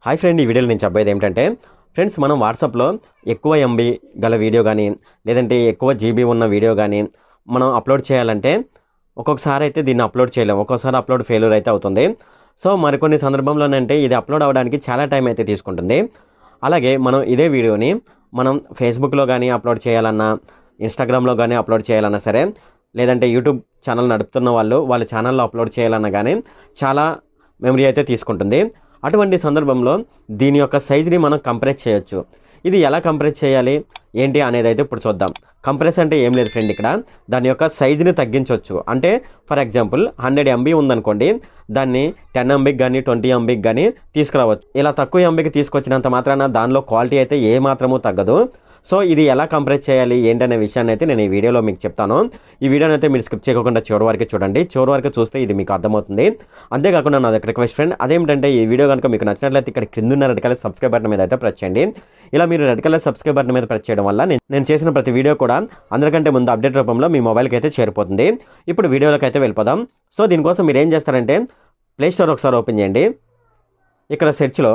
hi friend ఈ వీడియోలో నేను చెప్పేది ఏంటంటే ఫ్రెండ్స్ మనం వాట్సాప్లో ఎక్కువ ఎంబీ గల వీడియో కానీ లేదంటే ఎక్కువ జీబీ ఉన్న వీడియో కానీ మనం అప్లోడ్ చేయాలంటే ఒక్కొక్కసారి అయితే దీన్ని అప్లోడ్ చేయలేము ఒక్కొక్కసారి అప్లోడ్ ఫెయిల్యూర్ అయితే అవుతుంది సో మరికొన్ని సందర్భంలోనంటే ఇది అప్లోడ్ అవ్వడానికి చాలా టైం అయితే తీసుకుంటుంది అలాగే మనం ఇదే వీడియోని మనం ఫేస్బుక్లో కానీ అప్లోడ్ చేయాలన్నా ఇన్స్టాగ్రామ్లో కానీ అప్లోడ్ చేయాలన్నా సరే లేదంటే యూట్యూబ్ ఛానల్ నడుపుతున్న వాళ్ళు వాళ్ళ ఛానల్లో అప్లోడ్ చేయాలన్నా కానీ చాలా మెమరీ అయితే తీసుకుంటుంది అటువంటి సందర్భంలో దీని యొక్క సైజుని మనం కంప్రెస్ చేయొచ్చు ఇది ఎలా కంప్రెస్ చేయాలి ఏంటి అనేది అయితే ఇప్పుడు చూద్దాం కంప్రెస్ అంటే ఏం లేదు ఫ్రెండ్ ఇక్కడ దాని యొక్క సైజుని తగ్గించవచ్చు అంటే ఫర్ ఎగ్జాంపుల్ హండ్రెడ్ ఎంబీ ఉందనుకోండి దాన్ని టెన్ ఎంబీకి కానీ ట్వంటీ ఎంబీకి కానీ తీసుకురావచ్చు ఇలా తక్కువ ఎంబీకి తీసుకొచ్చినంత మాత్రాన దానిలో క్వాలిటీ అయితే ఏ మాత్రమూ తగ్గదు సో ఇది ఎలా కంప్రెస్ చేయాలి ఏంటనే విషయాన్ని అయితే నేను ఈ వీడియోలో మీకు చెప్తాను ఈ వీడియోని అయితే మీరు స్కిప్ చేయకుండా చివరి వరకు చూడండి చివరి వరకు చూస్తే ఇది మీకు అర్థమవుతుంది అంతేకాకుండా నా దగ్గర రిక్వెస్ట్ ఫ్రెండ్ అదేంటంటే ఈ వీడియో కనుక మీకు నచ్చినట్లయితే ఇక్కడ కింద ఉన్న రెడ్ కలర్ సబ్స్క్రైబ్ బటన్ మీద అయితే ప్రెస్ చేయండి ఇలా మీరు రెడ్ కలర్ సబ్స్క్రైబ్ బటన్ మీద ప్రెస్ చేయడం వల్ల నేను నేను చేసిన ప్రతి వీడియో కూడా అందరికంటే ముందు అప్డేట్ రూపంలో మీ మొబైల్కి అయితే చేరిపోతుంది ఇప్పుడు వీడియోలోకి అయితే వెళ్ళిపోదాం సో దీనికోసం మీరు ఏం చేస్తారంటే ప్లే స్టోర్ ఒకసారి ఓపెన్ చేయండి ఇక్కడ సెర్చ్లో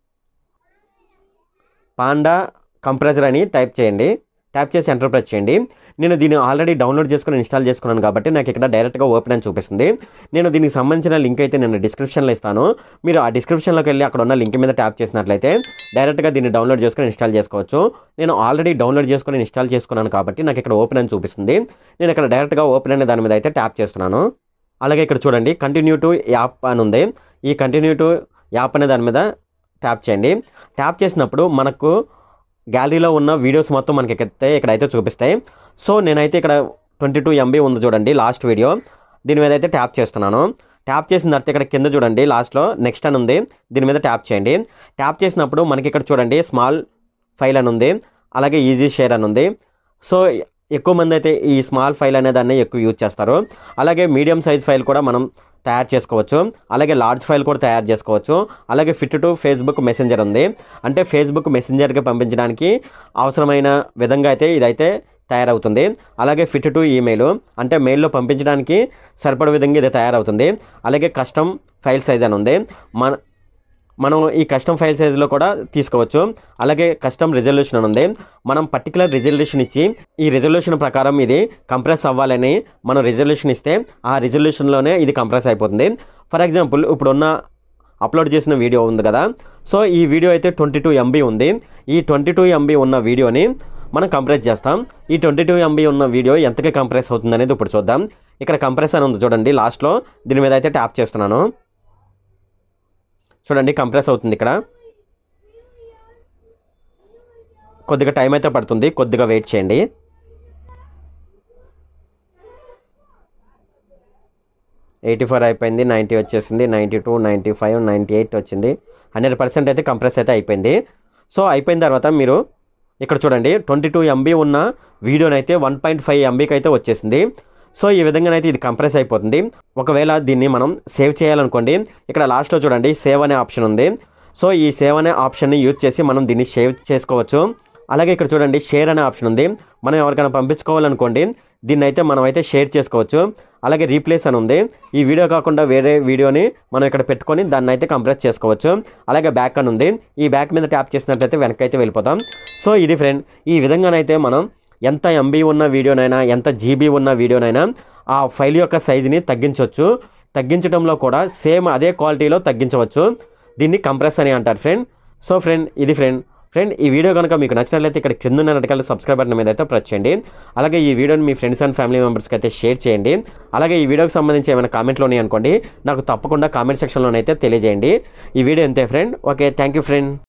పాండా కంప్రెసర్ అని టైప్ చేయండి ట్యాప్ చేసి ఎంటర్ ప్రెస్ చేయండి నేను దీన్ని ఆల్రెడీ డౌన్లోడ్ చేసుకుని ఇన్స్టాల్ చేసుకున్నాను కాబట్టి నాకు ఇక్కడ డైరెక్ట్గా ఓపెన్ అని చూపిస్తుంది నేను దీనికి సంబంధించిన లింక్ అయితే నేను డిస్క్రిప్షన్లో ఇస్తాను మీరు ఆ డిస్క్రిప్షన్లోకి వెళ్ళి అక్కడ ఉన్న లింక్ మీద ట్యాప్ చేసినట్లయితే డైరెక్ట్గా దీన్ని డౌన్లోడ్ చేసుకుని ఇన్స్టాల్ చేసుకోవచ్చు నేను ఆల్రెడీ డౌన్లోడ్ చేసుకుని ఇన్స్టాల్ చేసుకున్నాను కాబట్టి నాకు ఇక్కడ ఓపెన్ అని చూపిస్తుంది నేను ఇక్కడ డైరెక్ట్గా ఓపెన్ అనే దాని మీద అయితే ట్యాప్ చేస్తున్నాను అలాగే ఇక్కడ చూడండి కంటిన్యూ టు యాప్ అని ఉంది ఈ కంటిన్యూ టు యాప్ అనే దాని మీద ట్యాప్ చేయండి ట్యాప్ చేసినప్పుడు మనకు గ్యాలరీలో ఉన్న వీడియోస్ మొత్తం మనకి ఎక్కడైతే ఇక్కడైతే చూపిస్తాయి సో నేనైతే ఇక్కడ ట్వంటీ టూ ఎంబీ ఉంది చూడండి లాస్ట్ వీడియో దీని మీద అయితే ట్యాప్ చేస్తున్నాను ట్యాప్ చేసిన తర్వాత ఇక్కడ కింద చూడండి లాస్ట్లో నెక్స్ట్ అని ఉంది దీని మీద ట్యాప్ చేయండి ట్యాప్ చేసినప్పుడు మనకి ఇక్కడ చూడండి స్మాల్ ఫైల్ అని ఉంది అలాగే ఈజీ షేర్ అని ఉంది సో ఎక్కువ మంది అయితే ఈ స్మాల్ ఫైల్ అనే దాన్ని ఎక్కువ యూజ్ చేస్తారు అలాగే మీడియం సైజ్ ఫైల్ కూడా మనం తయారు చేసుకోవచ్చు అలాగే లార్జ్ ఫైల్ కూడా తయారు చేసుకోవచ్చు అలాగే ఫిట్ టు ఫేస్బుక్ మెసెంజర్ ఉంది అంటే ఫేస్బుక్ మెసెంజర్కి పంపించడానికి అవసరమైన విధంగా అయితే ఇదైతే తయారవుతుంది అలాగే ఫిట్ టు ఈమెయిల్ అంటే మెయిల్లో పంపించడానికి సరిపడే విధంగా ఇది తయారవుతుంది అలాగే కస్టమ్ ఫైల్ సైజ్ అని ఉంది మన మనం ఈ కస్టమ్ ఫైల్ సైజులో కూడా తీసుకోవచ్చు అలాగే కస్టమ్ రిజల్యూషన్ అని ఉంది మనం పర్టికులర్ రిజల్యూషన్ ఇచ్చి ఈ రిజల్యూషన్ ప్రకారం ఇది కంప్రెస్ అవ్వాలని మనం రిజల్యూషన్ ఇస్తే ఆ రిజల్యూషన్లోనే ఇది కంప్రెస్ అయిపోతుంది ఫర్ ఎగ్జాంపుల్ ఇప్పుడున్న అప్లోడ్ చేసిన వీడియో ఉంది కదా సో ఈ వీడియో అయితే ట్వంటీ టూ ఎంబీ ఉంది ఈ ట్వంటీ టూ ఎంబీ ఉన్న వీడియోని మనం కంప్రెస్ చేస్తాం ఈ ట్వంటీ టూ ఎంబీ ఉన్న వీడియో ఎంతగా కంప్రెస్ అవుతుంది అనేది ఇప్పుడు చూద్దాం ఇక్కడ కంప్రెస్ అని ఉంది చూడండి లాస్ట్లో దీని మీద అయితే ట్యాప్ చేస్తున్నాను చూడండి కంప్రెస్ అవుతుంది ఇక్కడ కొద్దిగా టైం అయితే పడుతుంది కొద్దిగా వెయిట్ చేయండి ఎయిటీ ఫోర్ అయిపోయింది నైంటీ వచ్చేసింది ninety two ninety five ninety eight వచ్చింది హండ్రెడ్ పర్సెంట్ అయితే కంప్రెస్ అయితే అయిపోయింది సో అయిపోయిన తర్వాత మీరు ఇక్కడ చూడండి ట్వంటీ టూ ఎంబీ ఉన్న వీడియోనైతే వన్ పాయింట్ ఫైవ్ ఎంబీకి అయితే వచ్చేసింది సో ఈ విధంగానైతే ఇది కంప్రెస్ అయిపోతుంది ఒకవేళ దీన్ని మనం సేవ్ చేయాలనుకోండి ఇక్కడ లాస్ట్లో చూడండి సేవ్ అనే ఆప్షన్ ఉంది సో ఈ సేవ్ అనే ఆప్షన్ని యూజ్ చేసి మనం దీన్ని సేవ్ చేసుకోవచ్చు అలాగే ఇక్కడ చూడండి షేర్ అనే ఆప్షన్ ఉంది మనం ఎవరికైనా పంపించుకోవాలనుకోండి దీన్ని అయితే మనం అయితే షేర్ చేసుకోవచ్చు అలాగే రీప్లేస్ అని ఉంది ఈ వీడియో కాకుండా వేరే వీడియోని మనం ఇక్కడ పెట్టుకొని దాన్ని అయితే కంప్రెస్ చేసుకోవచ్చు అలాగే బ్యాక్ అని ఉంది ఈ బ్యాక్ మీద ట్యాప్ చేసినట్లయితే వెనక్కి అయితే వెళ్ళిపోతాం సో ఇది ఫ్రెండ్ ఈ విధంగానైతే మనం ఎంత ఎంబీ ఉన్న వీడియోనైనా ఎంత జీబీ ఉన్న వీడియోనైనా ఆ ఫైల్ యొక్క సైజుని తగ్గించవచ్చు తగ్గించడంలో కూడా సేమ్ అదే క్వాలిటీలో తగ్గించవచ్చు దీన్ని కంప్రెస్ అని అంటారు ఫ్రెండ్ సో ఫ్రెండ్ ఇది ఫ్రెండ్ ఫ్రెండ్ ఈ వీడియో కనుక మీకు నచ్చినట్లయితే ఇక్కడ కింద ఉన్న రకాల సబ్స్క్రైబ్ బటన్ మీద అయితే ప్రెస్ చేయండి అలాగే ఈ వీడియోని మీ ఫ్రెండ్స్ అండ్ ఫ్యామిలీ మెంబర్స్కి అయితే షేర్ చేయండి అలాగే ఈ వీడియోకి సంబంధించి ఏమైనా కామెంట్లు ఉన్నాయి అనుకోండి నాకు తప్పకుండా కామెంట్ సెక్షన్లోనైతే తెలియజేయండి ఈ వీడియో అంతే friend okay thank you friend